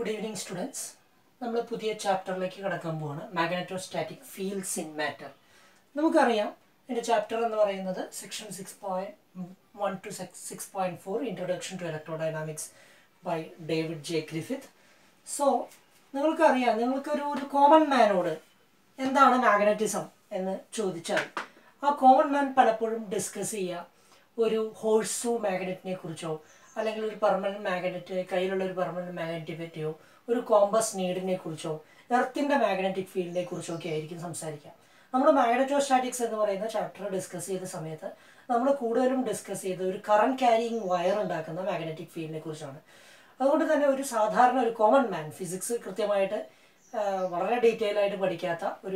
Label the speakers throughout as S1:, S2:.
S1: good evening students നമ്മൾ പുതിയ ചാപ്റ്ററിലേക്ക് കടക്കാൻ പോവാണ് മാഗ്നറ്റോസ്റ്റാറ്റിക് ഫീൽഡ്സ് ഇൻ മാറ്റർ നമുക്കറിയാം എൻ്റെ ചാപ്റ്റർ എന്ന് പറയുന്നത് section six point one two six point four introduction to electrodynamics by David J Griffith so നിങ്ങൾക്കറിയാം നിങ്ങൾക്കൊരു ഒരു കോമൺ മാനോട് എന്താണ് മാഗ്നറ്റിസം എന്ന് ചോദിച്ചാൽ ആ കോമൺ മാൻ പലപ്പോഴും ഡിസ്കസ് ചെയ്യുക ഒരു ഹോഴ്സു മാഗ്നറ്റിനെ കുറിച്ചോ അല്ലെങ്കിൽ ഒരു പെർമനന്റ് മാഗ്നറ്റ് കയ്യിലുള്ള ഒരു പെർമനന്റ് മാഗ്നറ്റിനെ പറ്റിയോ ഒരു കോമ്പസ് നീഡിനെ കുറിച്ചോ എർത്തിൻ്റെ മാഗ്നറ്റിക് ഫീൽഡിനെ കുറിച്ചോ ഒക്കെ ആയിരിക്കും സംസാരിക്കുക നമ്മൾ മാഗ്നറ്റോസ്റ്റാറ്റിക്സ് എന്ന് പറയുന്ന ചാപ്റ്റർ ഡിസ്കസ് ചെയ്ത സമയത്ത് നമ്മൾ കൂടുതലും ഡിസ്കസ് ചെയ്ത ഒരു കറണ്ട് ക്യാരിയിങ് വയർ ഉണ്ടാക്കുന്ന മാഗ്നറ്റിക് ഫീൽഡിനെ കുറിച്ചാണ് അതുകൊണ്ട് തന്നെ ഒരു സാധാരണ ഒരു കോമൺ മാൻ ഫിസിക്സ് കൃത്യമായിട്ട് വളരെ ഡീറ്റെയിൽ ആയിട്ട് പഠിക്കാത്ത ഒരു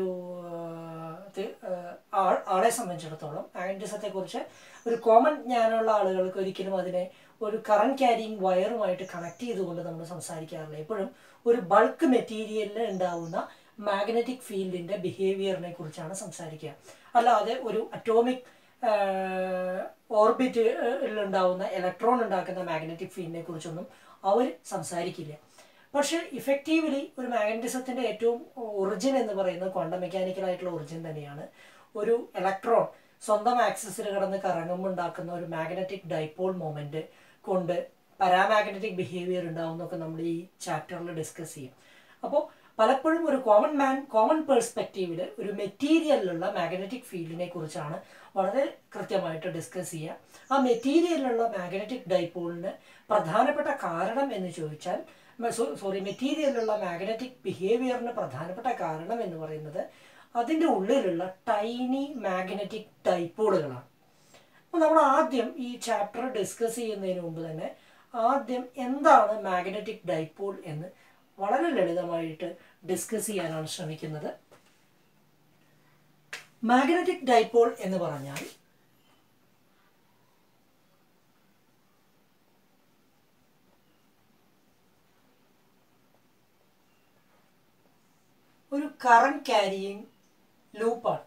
S1: ആൾ ആളെ സംബന്ധിച്ചിടത്തോളം മാഗ്നറ്റിസത്തെ കുറിച്ച് ഒരു കോമൺ ജ്ഞാനമുള്ള ആളുകൾക്ക് ഒരിക്കലും അതിനെ ഒരു കറണ്ട് ക്യാരിയിങ് വയറുമായിട്ട് കണക്ട് ചെയ്തുകൊണ്ട് നമ്മൾ സംസാരിക്കാറില്ല എപ്പോഴും ഒരു ബൾക്ക് മെറ്റീരിയലിൽ ഉണ്ടാവുന്ന മാഗ്നറ്റിക് ഫീൽഡിൻ്റെ ബിഹേവിയറിനെ കുറിച്ചാണ് സംസാരിക്കുക അല്ലാതെ ഒരു അറ്റോമിക് ഓർബിറ്റിലുണ്ടാവുന്ന ഇലക്ട്രോൺ ഉണ്ടാക്കുന്ന മാഗ്നറ്റിക് ഫീൽഡിനെ കുറിച്ചൊന്നും അവർ സംസാരിക്കില്ല പക്ഷേ ഇഫക്റ്റീവ്ലി ഒരു മാഗ്നറ്റിസത്തിൻ്റെ ഏറ്റവും ഒറിജിൻ എന്ന് പറയുന്നത് ക്വാണ്ടം മെക്കാനിക്കൽ ആയിട്ടുള്ള ഒറിജിൻ തന്നെയാണ് ഒരു ഇലക്ട്രോൺ സ്വന്തം ആക്സിസിൽ കിടന്ന് കറങ്ങുമ്പോൾ ഉണ്ടാക്കുന്ന ഒരു മാഗ്നറ്റിക് ഡൈപോൾ മൊമെൻറ്റ് കൊണ്ട് പാരാമാഗ്നറ്റിക് ബിഹേവിയർ ഉണ്ടാവുന്നൊക്കെ നമ്മൾ ഈ ചാപ്റ്ററിൽ ഡിസ്കസ് ചെയ്യും അപ്പോൾ പലപ്പോഴും ഒരു കോമൺ മാൻ കോമൺ പേഴ്സ്പെക്റ്റീവിൽ ഒരു മെറ്റീരിയലിലുള്ള മാഗ്നറ്റിക് ഫീൽഡിനെ കുറിച്ചാണ് വളരെ കൃത്യമായിട്ട് ഡിസ്കസ് ചെയ്യുക ആ മെറ്റീരിയലിലുള്ള മാഗ്നറ്റിക് ഡൈപോളിന് പ്രധാനപ്പെട്ട കാരണം എന്ന് ചോദിച്ചാൽ സോറി മെറ്റീരിയലിലുള്ള മാഗ്നറ്റിക് ബിഹേവിയറിന് പ്രധാനപ്പെട്ട കാരണം എന്ന് പറയുന്നത് അതിൻ്റെ ഉള്ളിലുള്ള ടൈനി മാഗ്നറ്റിക് ഡൈപോളുകളാണ് അപ്പോൾ നമ്മൾ ആദ്യം ഈ ചാപ്റ്റർ ഡിസ്കസ് ചെയ്യുന്നതിന് മുമ്പ് തന്നെ ആദ്യം എന്താണ് മാഗ്നറ്റിക് ഡൈപോൾ എന്ന് വളരെ ലളിതമായിട്ട് ഡിസ്കസ് ചെയ്യാനാണ് ശ്രമിക്കുന്നത് മാഗ്നറ്റിക് ഡൈപോൾ എന്ന് പറഞ്ഞാൽ ഒരു കറണ്ട് ക്യാരിയിങ് ലൂപ്പാണ്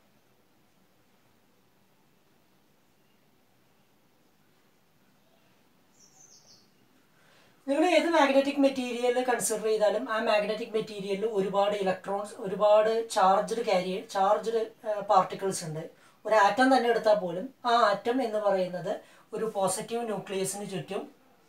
S1: നിങ്ങൾ ഏത് മാഗ്നറ്റിക് മെറ്റീരിയൽ കൺസിഡർ ചെയ്താലും ആ മാഗ്നറ്റിക് മെറ്റീരിയലിൽ ഒരുപാട് ഇലക്ട്രോൺസ് ഒരുപാട് ചാർജ്ഡ് ക്യാരി ചാർജ്ഡ് പാർട്ടിക്കിൾസ് ഉണ്ട് ഒരു ആറ്റം തന്നെ എടുത്താൽ പോലും ആ ആറ്റം എന്ന് പറയുന്നത് ഒരു പോസിറ്റീവ് ന്യൂക്ലിയസിന് ചുറ്റും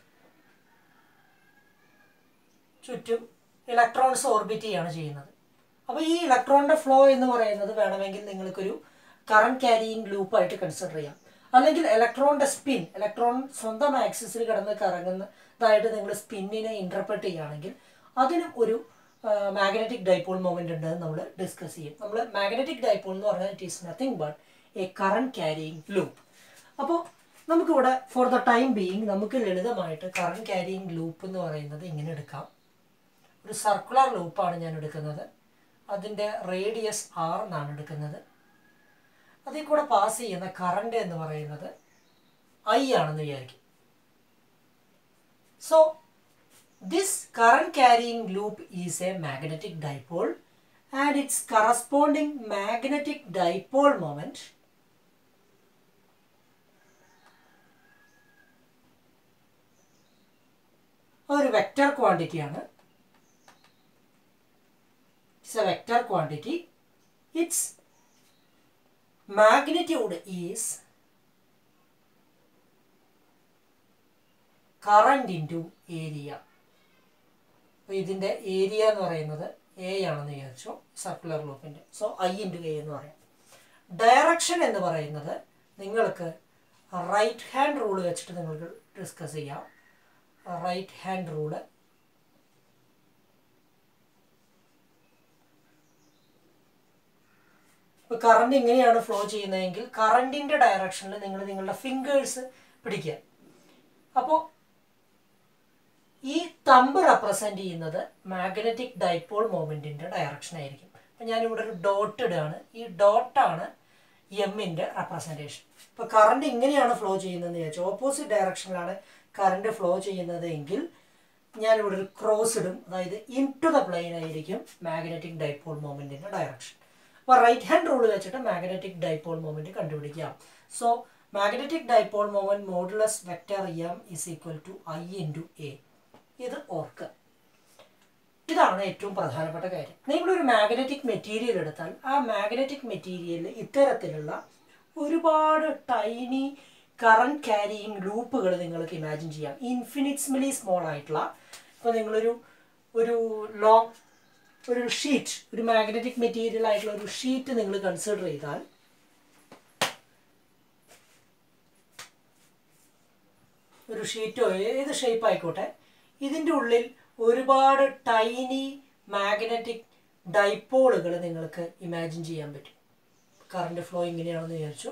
S1: ചുറ്റും ഇലക്ട്രോൺസ് ഓർബിറ്റ് ചെയ്യാണ് ചെയ്യുന്നത് അപ്പോൾ ഈ ഇലക്ട്രോണിൻ്റെ ഫ്ലോ എന്ന് പറയുന്നത് വേണമെങ്കിൽ നിങ്ങൾക്കൊരു കറണ്ട് ക്യാരിയിങ് ലൂപ്പായിട്ട് കൺസിഡർ ചെയ്യാം അല്ലെങ്കിൽ ഇലക്ട്രോണിൻ്റെ സ്പിൻ ഇലക്ട്രോൺ സ്വന്തം ആക്സിസിൽ കിടന്ന് കറങ്ങുന്നതായിട്ട് നിങ്ങൾ സ്പിന്നിനെ ഇൻ്റർപ്രറ്റ് ചെയ്യുകയാണെങ്കിൽ അതിനും ഒരു മാഗ്നറ്റിക് ഡൈപോൾ മൊമെൻ്റ് ഉണ്ടെന്ന് നമ്മൾ ഡിസ്കസ് ചെയ്യും നമ്മൾ മാഗ്നറ്റിക് ഡൈപോൾ എന്ന് പറഞ്ഞാൽ it is nothing but a current carrying loop അപ്പോൾ നമുക്കിവിടെ ഫോർ ദ ടൈം ബീയിങ് നമുക്ക് ലളിതമായിട്ട് കറണ്ട് ക്യാരിയിങ് ലൂപ്പ് എന്ന് പറയുന്നത് ഇങ്ങനെ എടുക്കാം ഒരു സർക്കുലർ ലൂപ്പാണ് ഞാൻ എടുക്കുന്നത് അതിൻ്റെ റേഡിയസ് ആർ എന്നാണ് എടുക്കുന്നത് അതിൽ കൂടെ പാസ് ചെയ്യുന്ന കറണ്ട് എന്ന് പറയുന്നത് ഐ ആണെന്ന് വിചാരിക്കും so this current carrying loop is a magnetic dipole and its corresponding magnetic dipole moment അതൊരു വെക്റ്റർ ക്വാണ്ടിറ്റിയാണ് it's a vector quantity it's magnitude is current into area അപ്പോൾ ഇതിൻ്റെ ഏരിയ എന്ന് പറയുന്നത് എ ആണെന്ന് വിചാരിച്ചു സർക്കുലർ ലൂപ്പിൻ്റെ സോ ഐ ഇൻറ്റു എ എന്ന് പറയാം ഡയറക്ഷൻ എന്ന് പറയുന്നത് നിങ്ങൾക്ക് റൈറ്റ് ഹാൻഡ് റൂൾ വെച്ചിട്ട് നിങ്ങൾക്ക് ഡിസ്കസ് ചെയ്യാം റൈറ്റ് ഹാൻഡ് റൂള് ഇപ്പോൾ കറണ്ട് ഇങ്ങനെയാണ് ഫ്ലോ ചെയ്യുന്നതെങ്കിൽ കറണ്ടിൻ്റെ ഡയറക്ഷനിൽ നിങ്ങൾ നിങ്ങളുടെ ഫിംഗേഴ്സ് പിടിക്കുക അപ്പോൾ ഈ തമ്പ് റെപ്രസെൻ്റ് ചെയ്യുന്നത് മാഗ്നറ്റിക് ഡൈപോൾ മൊമെൻറ്റിൻ്റെ ഡയറക്ഷൻ ആയിരിക്കും അപ്പം ഞാനിവിടെ ഒരു ഡോട്ട് ഇടുകയാണ് ഈ ഡോട്ടാണ് എമ്മിൻ്റെ റെപ്രസെൻറ്റേഷൻ ഇപ്പോൾ കറണ്ട് ഇങ്ങനെയാണ് ഫ്ലോ ചെയ്യുന്നതെന്ന് വിചാരിച്ചു ഓപ്പോസിറ്റ് ഡയറക്ഷനിലാണ് കറണ്ട് ഫ്ലോ ചെയ്യുന്നത് എങ്കിൽ ഞാനിവിടെ ഒരു ക്രോസ് ഇടും അതായത് ഇൻ ടു ദ പ്ലെയിൻ ആയിരിക്കും മാഗ്നറ്റിക് ഡൈപോൾ മൊമെൻറ്റിൻ്റെ ഡയറക്ഷൻ അപ്പോൾ റൈറ്റ് ഹാൻഡ് റൂൾ വെച്ചിട്ട് മാഗ്നറ്റിക് ഡൈപോൾ മൊമെൻറ്റ് കണ്ടുപിടിക്കാം so magnetic dipole moment modulus vector M is equal to I into A ഇത് ഓർക്കുക ഇതാണ് ഏറ്റവും പ്രധാനപ്പെട്ട കാര്യം നിങ്ങളൊരു മാഗ്നറ്റിക് മെറ്റീരിയൽ എടുത്താൽ ആ മാഗ്നറ്റിക് മെറ്റീരിയലിൽ ഇത്തരത്തിലുള്ള ഒരുപാട് ടൈനി കറണ്ട് ക്യാരിയിങ് ലൂപ്പുകൾ നിങ്ങൾക്ക് ഇമാജിൻ ചെയ്യാം ഇൻഫിനിറ്റ്സ്മലി സ്മോൾ ആയിട്ടുള്ള ഇപ്പോൾ നിങ്ങളൊരു ഒരു ലോങ് ഒരു ഷീറ്റ് ഒരു മാഗ്നറ്റിക് മെറ്റീരിയൽ ആയിട്ടുള്ള ഒരു ഷീറ്റ് നിങ്ങൾ കൺസിഡർ ചെയ്താൽ ഒരു ഷീറ്റോ ഏത് ഷേപ്പ് ആയിക്കോട്ടെ ഇതിൻ്റെ ഉള്ളിൽ ഒരുപാട് ടൈനി മാഗ്നറ്റിക് ഡൈപ്പോളുകൾ നിങ്ങൾക്ക് ഇമാജിൻ ചെയ്യാൻ പറ്റും കറണ്ട് ഫ്ലോ ഇങ്ങനെയാണെന്ന് വിചാരിച്ചു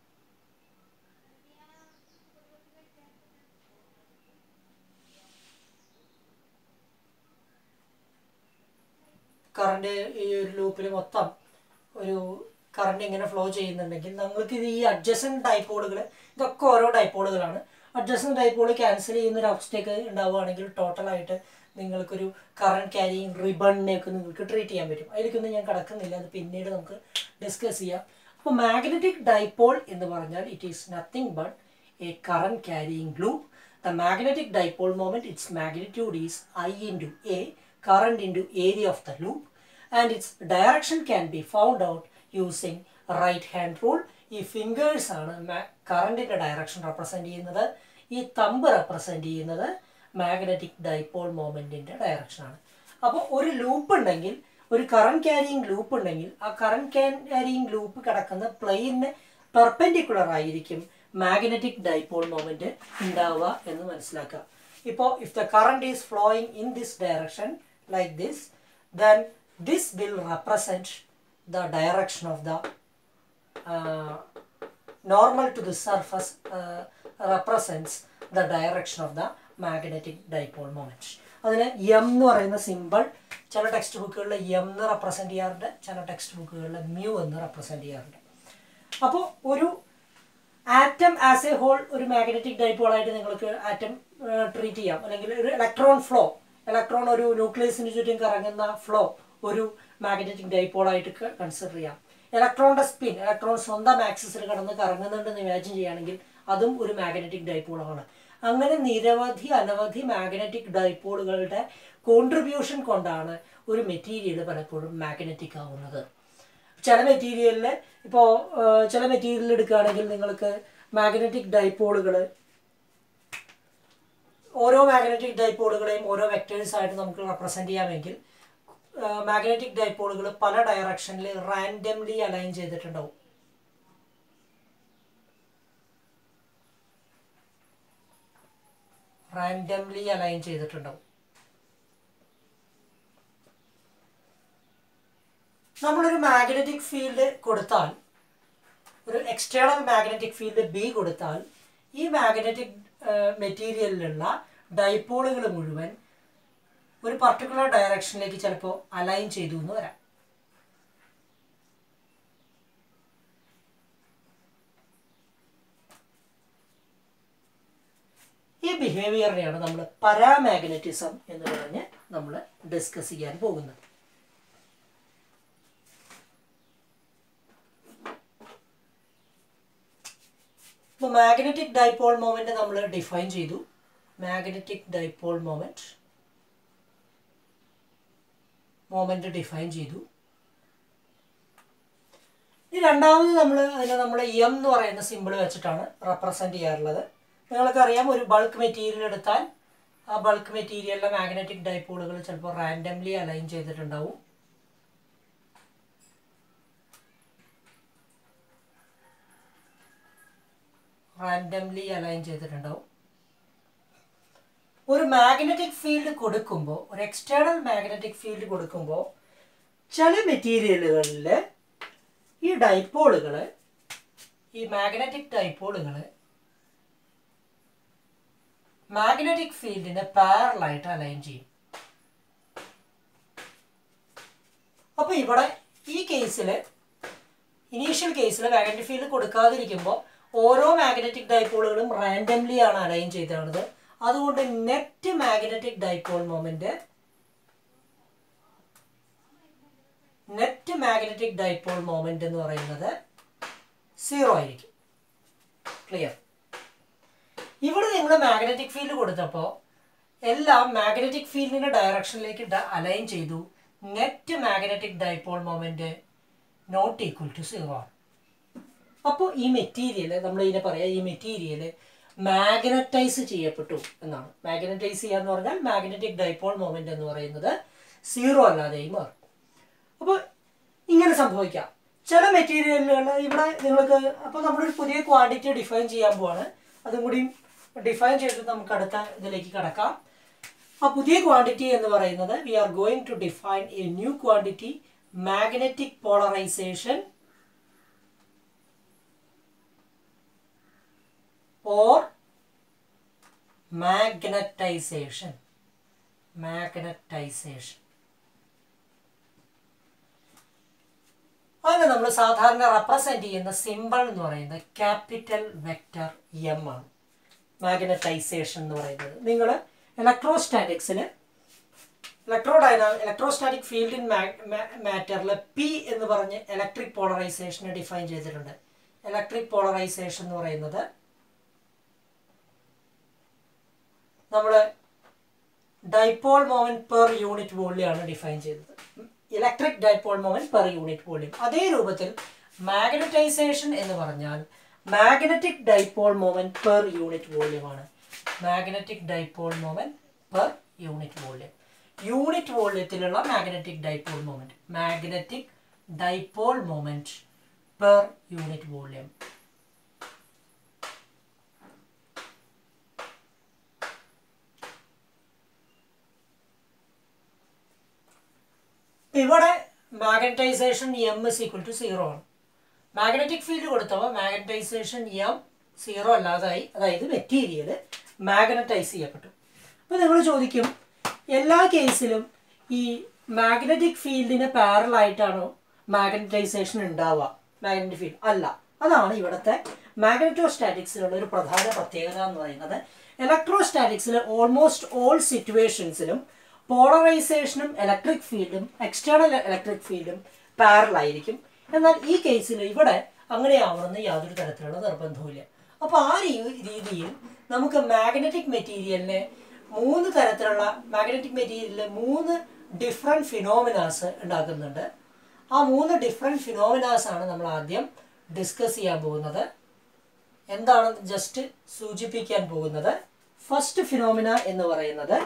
S1: കറണ്ട് ഈ ഒരു ലൂപ്പിൽ മൊത്തം ഒരു കറണ്ട് ഇങ്ങനെ ഫ്ലോ ചെയ്യുന്നുണ്ടെങ്കിൽ നിങ്ങൾക്ക് ഇത് ഈ അഡ്ജസൻ ഡൈപ്പോളുകൾ ഇതൊക്കെ ഓരോ ഡൈപ്പോളുകളാണ് അഡ്ജസൻ ഡൈപ്പോൾ ക്യാൻസൽ ചെയ്യുന്ന ഒരു അവസ്ഥയൊക്കെ ഉണ്ടാവുകയാണെങ്കിൽ ടോട്ടലായിട്ട് നിങ്ങൾക്കൊരു കറണ്ട് ക്യാരിയിങ് റിബണിനെയൊക്കെ നിങ്ങൾക്ക് ട്രീറ്റ് ചെയ്യാൻ പറ്റും അതിലേക്കൊന്നും ഞാൻ കിടക്കുന്നില്ല അത് പിന്നീട് നമുക്ക് ഡിസ്കസ് ചെയ്യാം അപ്പോൾ മാഗ്നറ്റിക് ഡൈപോൾ എന്ന് പറഞ്ഞാൽ it is nothing but a current carrying loop the magnetic dipole moment its magnitude is I into A current into area of the loop and its direction can be found out using right hand rule ഈ fingers ആണ് കറണ്ടിൻ്റെ direction represent ചെയ്യുന്നത് ഈ thumb represent ചെയ്യുന്നത് magnetic dipole മൊമെൻറ്റിൻ്റെ ഡയറക്ഷനാണ് അപ്പോൾ ഒരു ലൂപ്പ് ഉണ്ടെങ്കിൽ ഒരു കറണ്ട് ക്യാരിയിങ് ലൂപ്പ് ഉണ്ടെങ്കിൽ ആ കറണ്ട് ക്യാരിയിങ് ലൂപ്പ് കിടക്കുന്ന പ്ലെയിന് പെർപെൻഡിക്കുലർ ആയിരിക്കും മാഗ്നറ്റിക് ഡൈപോൾ മൊമെൻറ്റ് ഉണ്ടാവുക എന്ന് മനസ്സിലാക്കുക ഇപ്പോൾ if the current is flowing in this direction like this then this will represent the direction of the uh, normal to the surface uh, represents the direction of the magnetic dipole moment അതിന് M എന്ന് പറയുന്ന simple ചില text ബുക്കുകളിൽ M എന്ന് represent ചെയ്യാറുണ്ട് ചില text ബുക്കുകളിൽ mu എന്ന് റെപ്രസെൻ്റ് ചെയ്യാറുണ്ട് അപ്പോൾ ഒരു ആറ്റം ആസ് എ ഹോൾ ഒരു മാഗ്നറ്റിക് ഡൈപ്പോളായിട്ട് നിങ്ങൾക്ക് ആറ്റം ട്രീറ്റ് ചെയ്യാം അല്ലെങ്കിൽ ഒരു ഇലക്ട്രോൺ ഫ്ലോ ഇലക്ട്രോൺ ഒരു ന്യൂക്ലിയസിന് ചുറ്റും കറങ്ങുന്ന ഫ്ലോ ഒരു മാഗ്നറ്റിക് ഡൈപോളായിട്ട് കൺസിഡർ ചെയ്യാം ഇലക്ട്രോണിന്റെ സ്പിൻ ഇലക്ട്രോൺ സ്വന്തം ആക്സിസിൽ കടന്ന് കറങ്ങുന്നുണ്ടെന്ന് ഇമാജിൻ ചെയ്യുകയാണെങ്കിൽ അതും ഒരു മാഗ്നറ്റിക് ഡൈപോളാണ് അങ്ങനെ നിരവധി അനവധി മാഗ്നറ്റിക് ഡൈപോളുകളുടെ കോൺട്രിബ്യൂഷൻ കൊണ്ടാണ് ഒരു മെറ്റീരിയൽ പലപ്പോഴും മാഗ്നറ്റിക് ആവുന്നത് ചില മെറ്റീരിയലിൽ ഇപ്പോൾ ചില മെറ്റീരിയൽ എടുക്കുകയാണെങ്കിൽ നിങ്ങൾക്ക് മാഗ്നറ്റിക് ഡൈപോളുകൾ ഓരോ മാഗ്നറ്റിക് ഡൈപോളുകളെയും ഓരോ വെക്ടേഴ്സ് ആയിട്ട് നമുക്ക് റെപ്രസെൻ്റ് ചെയ്യാമെങ്കിൽ മാഗ്നറ്റിക് ഡൈപോളുകൾ പല ഡയറക്ഷനിൽ റാൻഡംലി അലൈൻ ചെയ്തിട്ടുണ്ടാവും റാൻഡംലി അലൈൻ ചെയ്തിട്ടുണ്ടാവും നമ്മളൊരു മാഗ്നറ്റിക് ഫീൽഡ് കൊടുത്താൽ ഒരു എക്സ്റ്റേണൽ മാഗ്നറ്റിക് ഫീൽഡ് ബി കൊടുത്താൽ ഈ മാഗ്നറ്റിക് മെറ്റീരിയലിലുള്ള ഡൈപോളുകൾ മുഴുവൻ ഒരു പർട്ടിക്കുലർ ഡയറക്ഷനിലേക്ക് ചിലപ്പോൾ അലൈൻ ചെയ്തു എന്ന് വരാം ഈ ബിഹേവിയറിനെയാണ് നമ്മൾ പരാമാഗ്നറ്റിസം എന്ന് പറഞ്ഞ് നമ്മൾ ഡിസ്കസ് ചെയ്യാൻ പോകുന്നത് ഇപ്പോൾ മാഗ്നറ്റിക് ഡൈപോൾ മൊമെന്റ് നമ്മൾ ഡിഫൈൻ ചെയ്തു magnetic dipole moment moment define ചെയ്തു ഇനി രണ്ടാമത് നമ്മൾ അതിനെ നമ്മൾ എം എന്ന് പറയുന്ന സിമ്പിൾ വെച്ചിട്ടാണ് റെപ്രസെന്റ് ചെയ്യാറുള്ളത് നിങ്ങൾക്കറിയാം ഒരു ബൾക്ക് മെറ്റീരിയൽ എടുത്താൽ ആ ബൾക്ക് മെറ്റീരിയലിലെ മാഗ്നറ്റിക് ഡൈപോളുകൾ ചിലപ്പോൾ റാൻഡംലി അലൈൻ ചെയ്തിട്ടുണ്ടാവും റാൻഡംലി അലൈൻ ചെയ്തിട്ടുണ്ടാവും ഒരു മാഗ്നറ്റിക് ഫീൽഡ് കൊടുക്കുമ്പോൾ ഒരു എക്സ്റ്റേണൽ മാഗ്നറ്റിക് ഫീൽഡ് കൊടുക്കുമ്പോൾ ചില മെറ്റീരിയലുകളിൽ ഈ ഡൈപ്പോളുകൾ ഈ മാഗ്നറ്റിക് ഡൈപ്പോളുകൾ മാഗ്നറ്റിക് ഫീൽഡിനെ പാരലായിട്ട് അലൈൻ ചെയ്യും അപ്പോൾ ഇവിടെ ഈ കേസിൽ ഇനീഷ്യൽ കേസിൽ മാഗ്നറ്റിക് ഫീൽഡ് കൊടുക്കാതിരിക്കുമ്പോൾ ഓരോ മാഗ്നറ്റിക് ഡൈപോളുകളും റാൻഡംലി ആണ് അലൈൻ ചെയ്തത് അതുകൊണ്ട് net magnetic dipole moment net magnetic dipole moment എന്ന് പറയുന്നത് സീറോ ആയിരിക്കും ക്ലിയർ ഇവിടെ നിങ്ങൾ മാഗ്നറ്റിക് ഫീൽഡ് കൊടുത്തപ്പോൾ എല്ലാം മാഗ്നറ്റിക് ഫീൽഡിന്റെ ഡയറക്ഷനിലേക്ക് അലൈൻ ചെയ്തു net magnetic dipole moment not equal to zero ആണ് അപ്പോൾ ഈ മെറ്റീരിയൽ നമ്മൾ ഇതിനെ പറയാം ഈ മെറ്റീരിയൽ മാഗ്നറ്റൈസ് ചെയ്യപ്പെട്ടു എന്നാണ് മാഗ്നറ്റൈസ് ചെയ്യുക എന്ന് പറഞ്ഞാൽ മാഗ്നറ്റിക് ഡൈപോൾ മൊമെന്റ് എന്ന് പറയുന്നത് സീറോ അല്ലാതെയും മാറും അപ്പോൾ ഇങ്ങനെ സംഭവിക്കാം ചില മെറ്റീരിയലുകൾ ഇവിടെ നിങ്ങൾക്ക് അപ്പോൾ നമ്മളൊരു പുതിയ ക്വാണ്ടിറ്റി ഡിഫൈൻ ചെയ്യാൻ പോവാണ് അതും കൂടി ഡിഫൈൻ ചെയ്തിട്ട് നമുക്ക് അടുത്ത ഇതിലേക്ക് കടക്കാം ആ പുതിയ ക്വാണ്ടിറ്റി എന്ന് പറയുന്നത് we are going to define a new quantity magnetic polarization or magnetization magnetization അങ്ങനെ നമ്മൾ സാധാരണ റെപ്രസെന്റ് ചെയ്യുന്ന സിമ്പിൾ എന്ന് പറയുന്നത് ക്യാപിറ്റൽ വെക്റ്റർ എം ആണ് മാഗ്നറ്റൈസേഷൻ എന്ന് പറയുന്നത് നിങ്ങൾ ഇലക്ട്രോസ്റ്റാറ്റിക്സിൽ ഇലക്ട്രോഡൈനാ ഇലക്ട്രോസ്റ്റാറ്റിക് ഫീൽഡ് ഇൻ മാറ്ററിൽ പി എന്ന് പറഞ്ഞ് ഇലക്ട്രിക് പോളറൈസേഷനെ ഡിഫൈൻ ചെയ്തിട്ടുണ്ട് ഇലക്ട്രിക് പോളറൈസേഷൻ എന്ന് പറയുന്നത് നമ്മൾ ഡൈപോൾ മോമെന്റ് പെർ യൂണിറ്റ് വോള്യമാണ് ഡിഫൈൻ ചെയ്തത് electric dipole moment per unit volume അതേ രൂപത്തിൽ മാഗ്നറ്റൈസേഷൻ എന്ന് പറഞ്ഞാൽ magnetic dipole moment per unit വോള്യമാണ് magnetic dipole moment per unit volume unit വോള്യത്തിലുള്ള magnetic dipole moment magnetic dipole moment per unit volume ഇവിടെ magnetization M is equal to zero ആണ് magnetic field കൊടുത്തപ്പോൾ magnetization M zero അല്ലാതായി അതായത് material magnetize ചെയ്യപ്പെട്ടു അപ്പോൾ നിങ്ങൾ ചോദിക്കും എല്ലാ കേസിലും ഈ മാഗ്നറ്റിക് ഫീൽഡിന് പാരലായിട്ടാണോ മാഗ്നറ്റൈസേഷൻ ഉണ്ടാവുക മാഗ്നറ്റിക് ഫീൽഡ് അല്ല അതാണ് ഇവിടുത്തെ മാഗ്നറ്റോസ്റ്റാറ്റിക്സിലുള്ള ഒരു പ്രധാന പ്രത്യേകത എന്ന് പറയുന്നത് ഇലക്ട്രോസ്റ്റാറ്റിക്സിൽ ഓൾമോസ്റ്റ് ഓൾ സിറ്റുവേഷൻസിലും പോളറൈസേഷനും ഇലക്ട്രിക് ഫീൽഡും എക്സ്റ്റേണൽ ഇലക്ട്രിക് ഫീൽഡും പാരലായിരിക്കും എന്നാൽ ഈ കേസിൽ ഇവിടെ അങ്ങനെയാവണമെന്ന് യാതൊരു തരത്തിലുള്ള നിർബന്ധവുമില്ല അപ്പോൾ ആ രീ- രീതിയിൽ നമുക്ക് മാഗ്നറ്റിക് മെറ്റീരിയലിനെ മൂന്ന് തരത്തിലുള്ള മാഗ്നറ്റിക് മെറ്റീരിയലിൽ മൂന്ന് ഡിഫറെൻറ്റ് ഫിനോമിനാസ് ഉണ്ടാക്കുന്നുണ്ട് ആ മൂന്ന് ഡിഫറെൻറ്റ് ഫിനോമിനാസ് ആണ് നമ്മൾ ആദ്യം ഡിസ്കസ് ചെയ്യാൻ പോകുന്നത് എന്താണെന്ന് ജസ്റ്റ് സൂചിപ്പിക്കാൻ പോകുന്നത് ഫസ്റ്റ് ഫിനോമിന എന്ന് പറയുന്നത്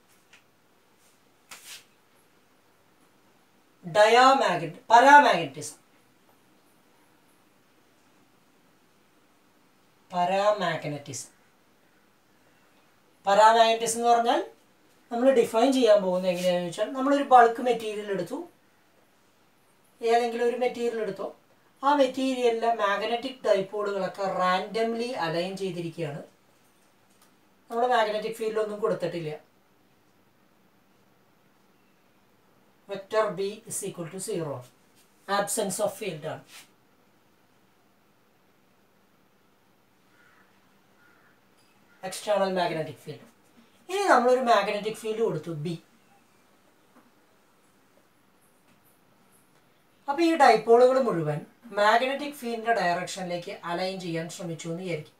S1: ഡയാമാഗ്നറ്റ് പരാമാഗ്നറ്റിസം പരാമാഗ്നറ്റിസം പരാമാഗ്നറ്റിസം എന്ന് പറഞ്ഞാൽ നമ്മൾ ഡിഫൈൻ ചെയ്യാൻ പോകുന്നത് എങ്ങനെയാണെന്ന് വെച്ചാൽ നമ്മളൊരു ബൾക്ക് മെറ്റീരിയൽ എടുത്തു ഏതെങ്കിലും ഒരു മെറ്റീരിയൽ എടുത്തോ ആ മെറ്റീരിയലിലെ മാഗ്നറ്റിക് ഡൈപോളുകളൊക്കെ റാൻഡംലി അലൈൻ ചെയ്തിരിക്കുകയാണ് നമ്മൾ മാഗ്നറ്റിക് ഫീൽഡൊന്നും കൊടുത്തിട്ടില്ല vector B is equal to zero absence of field ആണ് എക്സ്റ്റേണൽ മാഗ്നറ്റിക് ഫീൽഡ് ഇനി നമ്മളൊരു മാഗ്നറ്റിക് ഫീൽഡ് കൊടുത്തു ബി അപ്പോൾ ഈ ഡൈപോളുകൾ മുഴുവൻ മാഗ്നറ്റിക് ഫീൽഡിന്റെ ഡയറക്ഷനിലേക്ക് അലൈൻ ചെയ്യാൻ ശ്രമിച്ചു എന്ന് വിചാരിക്കും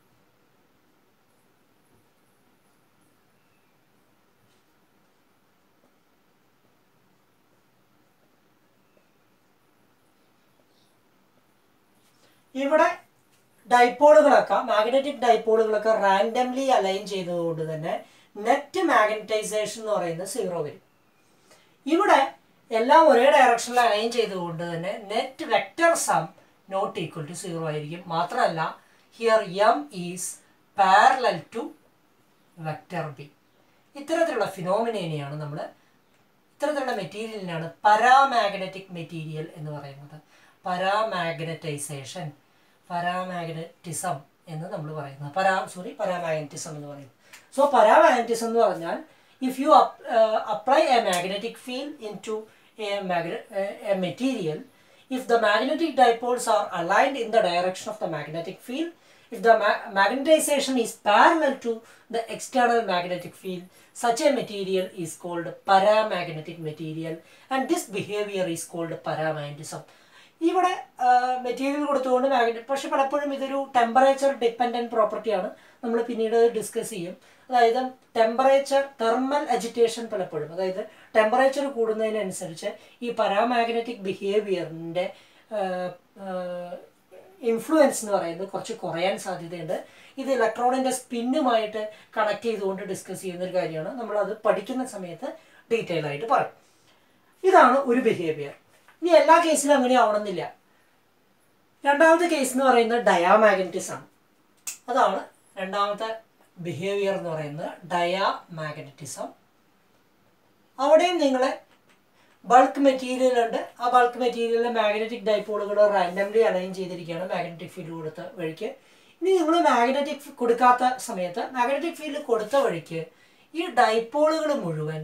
S1: ഇവിടെ ഡൈപോളുകളൊക്കെ മാഗ്നറ്റിക് ഡൈപോളുകളൊക്കെ റാൻഡംലി അലൈൻ ചെയ്തതുകൊണ്ട് തന്നെ നെറ്റ് മാഗ്നറ്റൈസേഷൻ എന്ന് പറയുന്നത് സീറോ വരും ഇവിടെ എല്ലാം ഒരേ ഡയറക്ഷനിൽ അലൈൻ ചെയ്തുകൊണ്ട് തന്നെ net vector sum not equal to zero ആയിരിക്കും മാത്രമല്ല here M is parallel to vector B ഇത്തരത്തിലുള്ള ഫിനോമിനേനെയാണ് നമ്മൾ ഇത്തരത്തിലുള്ള മെറ്റീരിയലിനാണ് പരാമാഗ്നറ്റിക് മെറ്റീരിയൽ എന്ന് പറയുന്നത് പരാമാഗ്നറ്റൈസേഷൻ പരാമാഗ്നറ്റിസം എന്ന് നമ്മൾ പറയുന്നത് പരാ സോറി പരാമാഗ്നറ്റിസം എന്ന് പറയുന്നത് സോ പരാമാഗ്നറ്റിസം എന്ന് പറഞ്ഞാൽ if you apply a magnetic field into a material if the magnetic dipoles are aligned in the direction of the magnetic field if the ma- magnetization is parallel to the external magnetic field such a material is called paramagnetic material and this behavior is called paramagnetism ഇവിടെ material കൊടുത്തുകൊണ്ട് magnet പക്ഷെ പലപ്പോഴും ഇതൊരു temperature dependent പ്രോപ്പർട്ടിയാണ് നമ്മൾ പിന്നീട് discuss ചെയ്യും അതായത് ടെമ്പറേച്ചർ തെർമൽ അജിറ്റേഷൻ പലപ്പോഴും അതായത് ടെമ്പറേച്ചർ കൂടുന്നതിനനുസരിച്ച് ഈ പരാമാഗ്നറ്റിക് ബിഹേവിയറിൻ്റെ ഇൻഫ്ലുവൻസ് എന്ന് പറയുന്നത് കുറച്ച് കുറയാൻ സാധ്യതയുണ്ട് ഇത് ഇലക്ട്രോണിൻ്റെ സ്പിന്നുമായിട്ട് കണക്ട് ചെയ്തുകൊണ്ട് ഡിസ്കസ് ചെയ്യുന്ന ഒരു കാര്യമാണ് നമ്മളത് പഠിക്കുന്ന സമയത്ത് ഡീറ്റെയിൽ ആയിട്ട് പറയും ഇതാണ് ഒരു ബിഹേവിയർ ഇനി എല്ലാ കേസിലും അങ്ങനെ ആവണമെന്നില്ല രണ്ടാമത്തെ കേസ് എന്ന് പറയുന്നത് ഡയാമാഗ്നറ്റിസം അതാണ് രണ്ടാമത്തെ ബിഹേവിയർ എന്ന് പറയുന്നത് ഡയാമാഗ്നറ്റിസം അവിടെയും നിങ്ങൾ ബൾക്ക് മെറ്റീരിയൽ ഉണ്ട് ആ ബൾക്ക് മെറ്റീരിയലിലെ മാഗ്നറ്റിക് ഡൈപോളുകൾ റാൻഡംലി അലൈൻ ചെയ്തിരിക്കുകയാണ് മാഗ്നറ്റിക് ഫീൽഡ് കൊടുത്ത വഴിക്ക് ഇനി നിങ്ങൾ മാഗ്നറ്റിക് കൊടുക്കാത്ത സമയത്ത് മാഗ്നറ്റിക് ഫീൽഡ് കൊടുത്ത വഴിക്ക് ഈ ഡൈപോളുകൾ മുഴുവൻ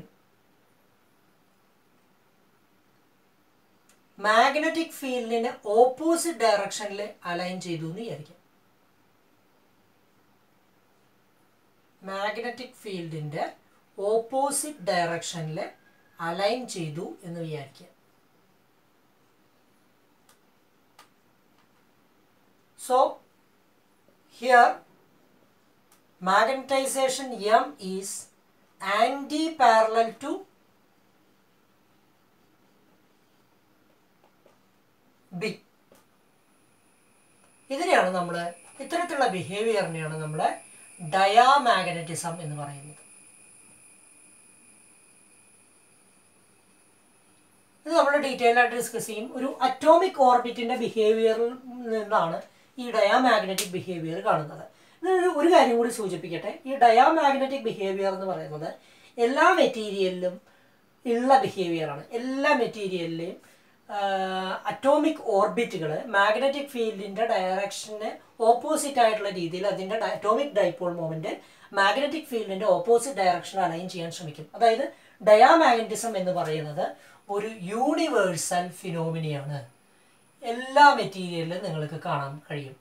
S1: മാഗ്നറ്റിക് ഫീൽഡിന് ഓപ്പോസിറ്റ് ഡയറക്ഷനിൽ അലൈൻ ചെയ്തു എന്ന് വിചാരിക്കാം മാഗ്നറ്റിക് ഫീൽഡിന്റെ ഓപ്പോസിറ്റ് ഡയറക്ഷനിൽ അലൈൻ ചെയ്തു എന്ന് വിചാരിക്കുക so here magnetization M is anti parallel to B ഇതിനെയാണ് നമ്മൾ ഇത്തരത്തിലുള്ള ബിഹേവിയറിനെയാണ് നമ്മൾ ഡയാമാഗ്നറ്റിസം എന്ന് പറയുന്നത് ഇത് നമ്മൾ ഡീറ്റെയിൽ ആയിട്ട് ഡിസ്കസ് ചെയ്യും ഒരു അറ്റോമിക് ഓർബിറ്റിന്റെ ബിഹേവിയറിൽ നിന്നാണ് ഈ ഡയാമാഗ്നറ്റിക് ബിഹേവിയർ കാണുന്നത് ഇത് ഒരു കാര്യം കൂടി സൂചിപ്പിക്കട്ടെ ഈ ഡയാമാഗ്നറ്റിക് ബിഹേവിയർ എന്ന് പറയുന്നത് എല്ലാ മെറ്റീരിയലിലും ഉള്ള ബിഹേവിയറാണ് എല്ലാ മെറ്റീരിയലിലെയും അറ്റോമിക് ഓർബിറ്റുകൾ മാഗ്നറ്റിക് ഫീൽഡിന്റെ ഡയറക്ഷന് ഓപ്പോസിറ്റ് ആയിട്ടുള്ള രീതിയിൽ അതിന്റെ അറ്റോമിക് ഡൈപോൾ മൊമെന്റ് മാഗ്നറ്റിക് ഫീൽഡിന്റെ ഓപ്പോസിറ്റ് ഡയറക്ഷൻ അലൈൻ ചെയ്യാൻ ശ്രമിക്കും അതായത് ഡയാമാഗ്നറ്റിസം എന്ന് പറയുന്നത് ഒരു യൂണിവേഴ്സൽ ഫിനോമിനിയാണ് എല്ലാ മെറ്റീരിയലിലും നിങ്ങൾക്ക് കാണാൻ കഴിയും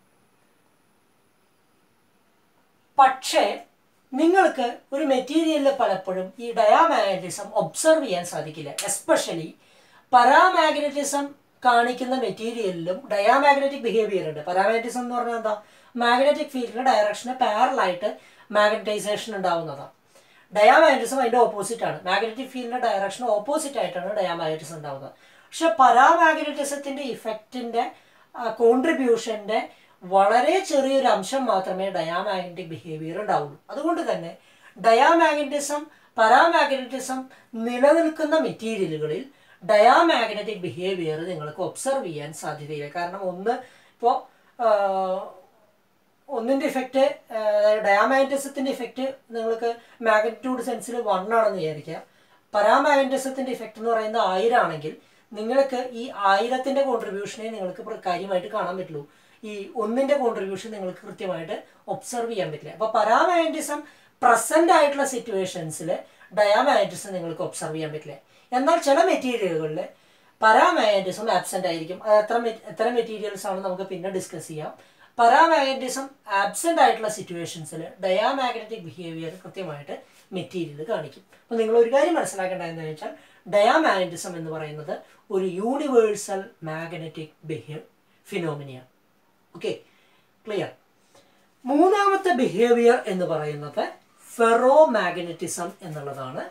S1: പക്ഷേ നിങ്ങൾക്ക് ഒരു മെറ്റീരിയലിൽ പലപ്പോഴും ഈ ഡയാമാഗ്നറ്റിസം ഒബ്സർവ് ചെയ്യാൻ സാധിക്കില്ല എസ്പെഷ്യലി പരാമാഗ്നറ്റിസം കാണിക്കുന്ന മെറ്റീരിയലിലും ഡയാമാഗ്നറ്റിക് ബിഹേവിയർ ഉണ്ട് പരാമാഗ്നറ്റിസം എന്ന് പറഞ്ഞാൽ എന്താ മാഗ്നറ്റിക് ഫീൽഡിന്റെ ഡയറക്ഷന് പാരലായിട്ട് മാഗ്നറ്റൈസേഷൻ ഉണ്ടാവുന്നതാണ് ഡയാമാഗ്നറ്റിസം അതിന്റെ ഓപ്പോസിറ്റ് ആണ് മാഗ്നറ്റിക് ഫീൽഡിന്റെ ഡയറക്ഷൻ ഓപ്പോസിറ്റ് ആയിട്ടാണ് ഡയാമാഗ്നറ്റിസം ഉണ്ടാവുന്നത് പക്ഷെ പരാമാഗ്നറ്റിസത്തിന്റെ ഇഫക്റ്റിന്റെ കോൺട്രിബ്യൂഷന്റെ വളരെ ചെറിയൊരു അംശം മാത്രമേ ഡയാമാഗ്നറ്റിക് ബിഹേവിയർ ഉണ്ടാവുള്ളൂ അതുകൊണ്ട് തന്നെ ഡയാമാഗ്നറ്റിസം പരാമാഗ്നറ്റിസം നിലനിൽക്കുന്ന മെറ്റീരിയലുകളിൽ ഡയാമാഗ്നറ്റിക് ബിഹേവിയർ നിങ്ങൾക്ക് ഒബ്സർവ് ചെയ്യാൻ സാധ്യതയില്ല കാരണം ഒന്ന് ഇപ്പോൾ ഒന്നിൻ്റെ ഇഫക്റ്റ് ഡയാമാഗ്നറ്റിസത്തിൻ്റെ ഇഫക്റ്റ് നിങ്ങൾക്ക് മാഗ്നറ്റ്യൂഡ് സെൻസിൽ വൺ ആണെന്ന് വിചാരിക്കുക പരാമാഗ്നറ്റിസത്തിൻ്റെ ഇഫക്റ്റ് എന്ന് പറയുന്നത് ആയിരം ആണെങ്കിൽ നിങ്ങൾക്ക് ഈ ആയിരത്തിൻ്റെ കോൺട്രിബ്യൂഷനെ നിങ്ങൾക്ക് കാര്യമായിട്ട് കാണാൻ പറ്റുള്ളൂ ഈ ഒന്നിൻ്റെ കോൺട്രിബ്യൂഷൻ നിങ്ങൾക്ക് കൃത്യമായിട്ട് ഒബ്സർവ് ചെയ്യാൻ പറ്റില്ല അപ്പോൾ പരാമാഗ്നറ്റിസം പ്രസന്റ് ആയിട്ടുള്ള സിറ്റുവേഷൻസിൽ ഡയാമാഗ്നറ്റിസം നിങ്ങൾക്ക് ഒബ്സർവ് ചെയ്യാൻ പറ്റില്ല എന്നാൽ ചില മെറ്റീരിയലുകളിൽ പരാമാഗ്നറ്റിസം ആബ്സെന്റ് ആയിരിക്കും അത് എത്ര എത്ര മെറ്റീരിയൽസ് ആണ് നമുക്ക് പിന്നെ ഡിസ്കസ് ചെയ്യാം പരാമാഗ്നറ്റിസം ആബ്സെന്റ് ആയിട്ടുള്ള സിറ്റുവേഷൻസിൽ ഡയാമാഗ്നറ്റിക് ബിഹേവിയർ കൃത്യമായിട്ട് മെറ്റീരിയൽ കാണിക്കും അപ്പോൾ നിങ്ങൾ ഒരു കാര്യം മനസ്സിലാക്കേണ്ടത് എന്താണെന്ന് വെച്ചാൽ ഡയാമാഗ്നറ്റിസം എന്ന് പറയുന്നത് ഒരു യൂണിവേഴ്സൽ മാഗ്നറ്റിക് ബിഹേവ് ഫിനോമിനിയാണ് ഓക്കെ ക്ലിയർ മൂന്നാമത്തെ ബിഹേവിയർ എന്ന് പറയുന്നത് ഫെറോ മാഗ്നറ്റിസം എന്നുള്ളതാണ്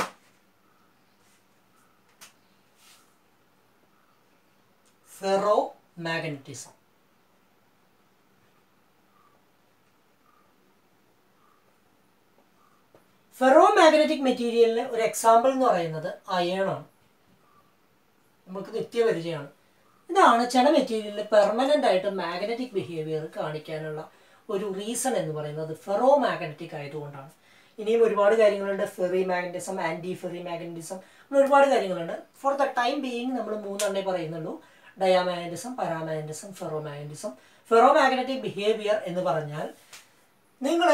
S1: ഫെറോ മാഗ്നറ്റിസം ഫെറോ മാഗ്നറ്റിക് മെറ്റീരിയലിന് ഒരു എക്സാമ്പിൾ എന്ന് പറയുന്നത് അയേണാണ് നമുക്ക് നിത്യപരിചയമാണ് ഇതാണ് ചില മെറ്റീരിയലിൽ പെർമനൻ്റ് ആയിട്ട് മാഗ്നറ്റിക് ബിഹേവിയർ കാണിക്കാനുള്ള ഒരു റീസൺ എന്ന് പറയുന്നത് ഫെറോ മാഗ്നറ്റിക് ആയതുകൊണ്ടാണ് ഇനിയും ഒരുപാട് കാര്യങ്ങളുണ്ട് ferrimagnetism anti ferrimagnetism അങ്ങനെ ഒരുപാട് കാര്യങ്ങളുണ്ട് ഫോർ ദ ടൈം ബീയിങ് നമ്മൾ മൂന്നെണ്ണേ പറയുന്നുള്ളൂ diamagnetism paramagnetism ferromagnetism ferromagnetic behaviour എന്ന് പറഞ്ഞാൽ നിങ്ങൾ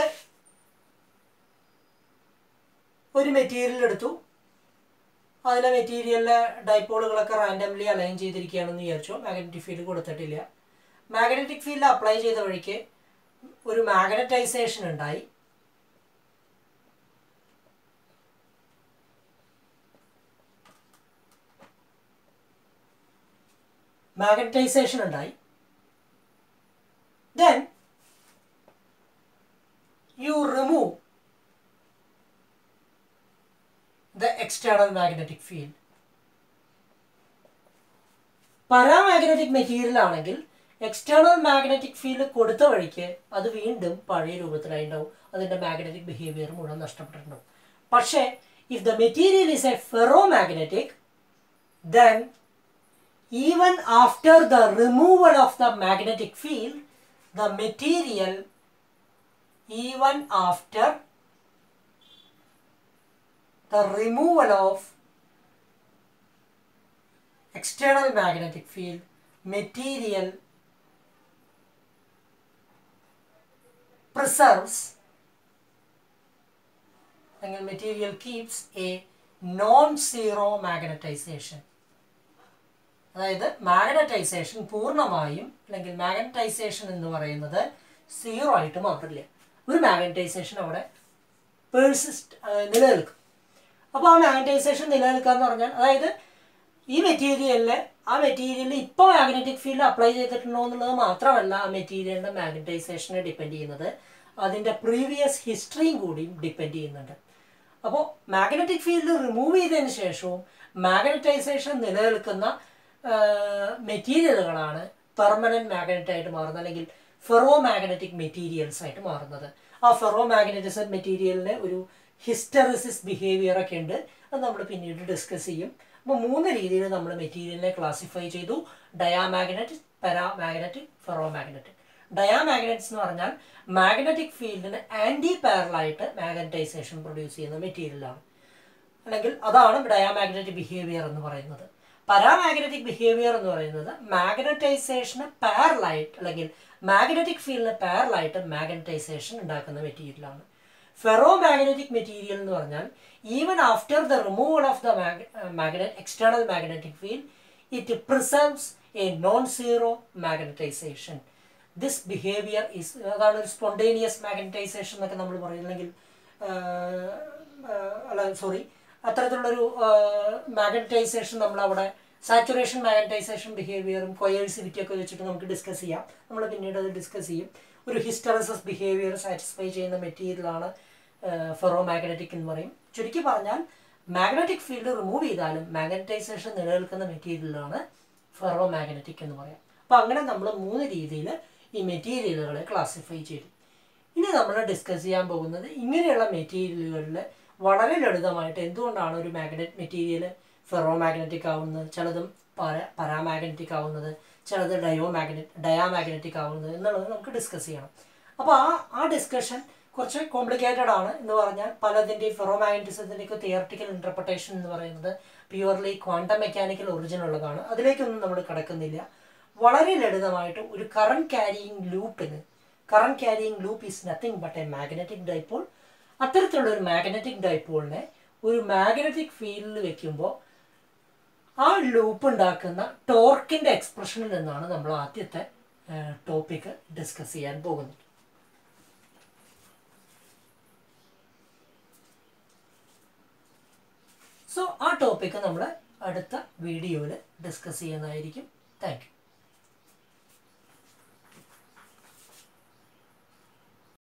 S1: ഒരു മെറ്റീരിയൽ എടുത്തു അതിലെ മെറ്റീരിയലിലെ ഡൈപോളുകളൊക്കെ റാൻഡംലി അലൈൻ ചെയ്തിരിക്കുകയാണെന്ന് വിചാരിച്ചു മാഗ്നറ്റിക് ഫീൽഡ് കൊടുത്തിട്ടില്ല മാഗ്നറ്റിക് ഫീൽഡ് അപ്ലൈ ചെയ്ത വഴിക്ക് ഒരു മാഗ്നറ്റൈസേഷൻ ഉണ്ടായി മാഗ്നറ്റൈസേഷൻ ഉണ്ടായി then you remove the external magnetic field paramagnetic material ആണെങ്കിൽ എക്സ്റ്റേണൽ മാഗ്നറ്റിക് ഫീൽഡ് കൊടുത്ത വഴിക്ക് അത് വീണ്ടും പഴയ രൂപത്തിലായി ഉണ്ടാവും അതിൻ്റെ മാഗ്നറ്റിക് ബിഹേവിയർ മുഴുവൻ നഷ്ടപ്പെട്ടിട്ടുണ്ടാവും പക്ഷേ if the material is a ferromagnetic then even after the removal of the magnetic field, the material, even after the removal of external magnetic field, material preserves അല്ലെങ്കിൽ material keeps a non zero magnetization അതായത് magnetization പൂർണ്ണമായും അല്ലെങ്കിൽ magnetisation എന്ന് പറയുന്നത് zero ആയിട്ട് മാറില്ല ഒരു magnetisation അവിടെ പേഴ്സിസ്റ്റ് നിലനിൽക്കും അപ്പോൾ ആ മാഗ്നറ്റൈസേഷൻ നിലനിൽക്കുക എന്ന് പറഞ്ഞാൽ അതായത് ഈ മെറ്റീരിയലിൽ ആ മെറ്റീരിയലിൽ ഇപ്പോൾ മാഗ്നറ്റിക് ഫീൽഡ് അപ്ലൈ ചെയ്തിട്ടുണ്ടോ എന്നുള്ളത് മാത്രമല്ല ആ മെറ്റീരിയലിൻ്റെ മാഗ്നറ്റൈസേഷനെ ഡിപ്പെൻഡ് ചെയ്യുന്നത് അതിൻ്റെ പ്രീവിയസ് ഹിസ്റ്ററിയും കൂടിയും ഡിപ്പെൻഡ് ചെയ്യുന്നുണ്ട് അപ്പോൾ മാഗ്നറ്റിക് ഫീൽഡ് റിമൂവ് ചെയ്തതിന് ശേഷവും മാഗ്നറ്റൈസേഷൻ നിലനിൽക്കുന്ന മെറ്റീരിയലുകളാണ് പെർമനൻറ്റ് മാഗ്നറ്റ് ആയിട്ട് മാറുന്നത് അല്ലെങ്കിൽ ഫെറോ മാഗ്നറ്റിക് മെറ്റീരിയൽസ് ആയിട്ട് മാറുന്നത് ആ ഫെറോ മാഗ്നറ്റിസം മെറ്റീരിയലിന് ഒരു ഹിസ്റ്ററിസിസ് ബിഹേവിയർ ഒക്കെ ഉണ്ട് അത് നമ്മൾ പിന്നീട് ഡിസ്കസ് ചെയ്യും അപ്പോൾ മൂന്ന് രീതിയിൽ നമ്മൾ മെറ്റീരിയലിനെ ക്ലാസിഫൈ ചെയ്തു diamagnet paramagnet ferromagnet diamagnets എന്ന് പറഞ്ഞാൽ മാഗ്നറ്റിക് ഫീൽഡിന് ആൻറ്റി പാരലായിട്ട് മാഗ്നറ്റൈസേഷൻ പ്രൊഡ്യൂസ് ചെയ്യുന്ന മെറ്റീരിയലാണ് അല്ലെങ്കിൽ അതാണ് ഡയാമാഗ്നറ്റിക് ബിഹേവിയർ എന്ന് പറയുന്നത് പരാമാഗ്നറ്റിക് ബിഹേവിയർ എന്ന് പറയുന്നത് മാഗ്നറ്റൈസേഷന് പാരലായിട്ട് അല്ലെങ്കിൽ മാഗ്നറ്റിക് ഫീൽഡിന് പാരലായിട്ട് മാഗ്നറ്റൈസേഷൻ ഉണ്ടാക്കുന്ന മെറ്റീരിയലാണ് ഫെറോ മാഗ്നറ്റിക് മെറ്റീരിയൽ എന്ന് പറഞ്ഞാൽ even after the removal of the magnet external magnetic field it preserves a non zero magnetization this behaviour is അതാണ് ഒരു സ്പോണ്ടേനിയസ് മാഗ്നറ്റൈസേഷൻ എന്നൊക്കെ നമ്മൾ പറയുന്നെങ്കിൽ അല്ല സോറി അത്തരത്തിലുള്ളൊരു മാഗ്നറ്റൈസേഷൻ നമ്മളവിടെ സാച്ചുറേഷൻ മാഗ്നറ്റൈസേഷൻ ബിഹേവിയറും കൊയേഴ്സിവിറ്റി ഒക്കെ വെച്ചിട്ട് നമുക്ക് ഡിസ്കസ് ചെയ്യാം നമ്മൾ പിന്നീട് അത് ഡിസ്കസ് ചെയ്യും ഒരു ഹിസ്റ്ററിസസ് ബിഹേവിയർ സാറ്റിസ്ഫൈ ചെയ്യുന്ന മെറ്റീരിയലാണ് ഫെറോ മാഗ്നറ്റിക് എന്ന് പറയും ചുരുക്കി പറഞ്ഞാൽ മാഗ്നറ്റിക് ഫീൽഡ് റിമൂവ് ചെയ്താലും മാഗ്നറ്റൈസേഷൻ നിലനിൽക്കുന്ന മെറ്റീരിയലാണ് ഫെറോ മാഗ്നറ്റിക് എന്ന് പറയാം അപ്പോൾ അങ്ങനെ നമ്മൾ മൂന്ന് രീതിയിൽ ഈ മെറ്റീരിയലുകളെ ക്ലാസിഫൈ ചെയ്തു ഇനി നമ്മൾ ഡിസ്കസ് ചെയ്യാൻ പോകുന്നത് ഇങ്ങനെയുള്ള മെറ്റീരിയലുകളിൽ വളരെ ലളിതമായിട്ട് എന്തുകൊണ്ടാണ് ഒരു മാഗ്നറ്റ് മെറ്റീരിയൽ ഫെറോ മാഗ്നറ്റിക് ആവുന്നത് ചിലതും പര പരാമാഗ്നറ്റിക് ആവുന്നത് ചിലത് ഡയോ മാഗ്നറ്റ് ഡയാമാഗ്നറ്റിക് ആവുന്നത് എന്നുള്ളത് നമുക്ക് ഡിസ്കസ് ചെയ്യണം അപ്പോൾ ആ ആ ഡിസ്കഷൻ കുറച്ച് കോംപ്ലിക്കേറ്റഡ് ആണ് എന്ന് പറഞ്ഞാൽ പലതിൻ്റെയും ഫെറോ മാഗ്നറ്റിസത്തിൻ്റെയൊക്കെ തിയറട്ടിക്കൽ ഇൻ്റർപ്രിട്ടേഷൻ എന്ന് പറയുന്നത് പ്യുവർലി ക്വാണ്ടം മെക്കാനിക്കൽ ഒറിജിൻ ഉള്ളതാണ് അതിലേക്കൊന്നും നമ്മൾ കിടക്കുന്നില്ല വളരെ ലളിതമായിട്ട് ഒരു കറണ്ട് ക്യാരിയിങ് ലൂപ്പിന് current carrying loop is nothing but a magnetic dipole അത്തരത്തിലുള്ള ഒരു മാഗ്നറ്റിക് ഡൈപ്പോളിനെ ഒരു മാഗ്നറ്റിക് ഫീൽഡിൽ വെക്കുമ്പോൾ ആ ലൂപ്പ് ഉണ്ടാക്കുന്ന ടോർക്കിൻ്റെ എക്സ്പ്രഷനിൽ നിന്നാണ് നമ്മൾ ആദ്യത്തെ ടോപ്പിക്ക് ഡിസ്കസ് ചെയ്യാൻ പോകുന്നത് സോ ആ ടോപ്പിക്ക് നമ്മൾ അടുത്ത വീഡിയോയിൽ ഡിസ്കസ് ചെയ്യുന്നതായിരിക്കും താങ്ക് യു